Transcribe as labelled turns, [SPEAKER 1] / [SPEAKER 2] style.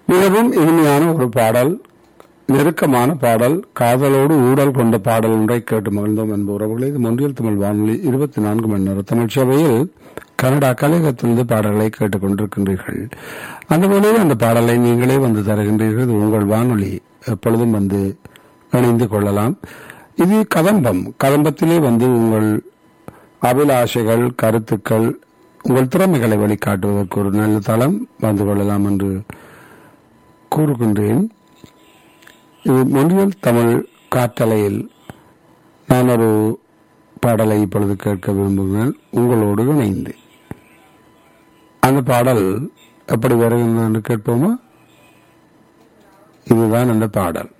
[SPEAKER 1] மிகவும் இனிமையான ஒரு பாடல் நெருக்கமான பாடல் காதலோடு ஊடல் கொண்ட பாடல் ஒன்றை கேட்டு மகிழ்ந்தோம் என்ப உறவுகளை இது மொன்றியல் தமிழ் வானொலி இருபத்தி நான்கு மணி நேர தமிழ் சபையில் கனடா கலையகத்திலிருந்து பாடல்களை கேட்டுக் கொண்டிருக்கின்றீர்கள் அந்த வேளையில் அந்த பாடலை நீங்களே வந்து தருகின்றீர்கள் இது உங்கள் வானொலி எப்பொழுதும் வந்து இணைந்து கொள்ளலாம் இது கதம்பம் கதம்பத்திலே வந்து உங்கள் அபிலாஷைகள் கருத்துக்கள் உங்கள் திறமைகளை வெளிக்காட்டுவதற்கு ஒரு நல்ல தளம் வந்து கொள்ளலாம் என்று கூறுகின்றேன் இது மொழியல் தமிழ் காற்றலையில் நான் ஒரு பாடலை இப்பொழுது கேட்க விரும்புகிறேன் உங்களோடு இணைந்து அந்த பாடல் எப்படி வருகிறது என்று கேட்போமா இதுதான் அந்த பாடல்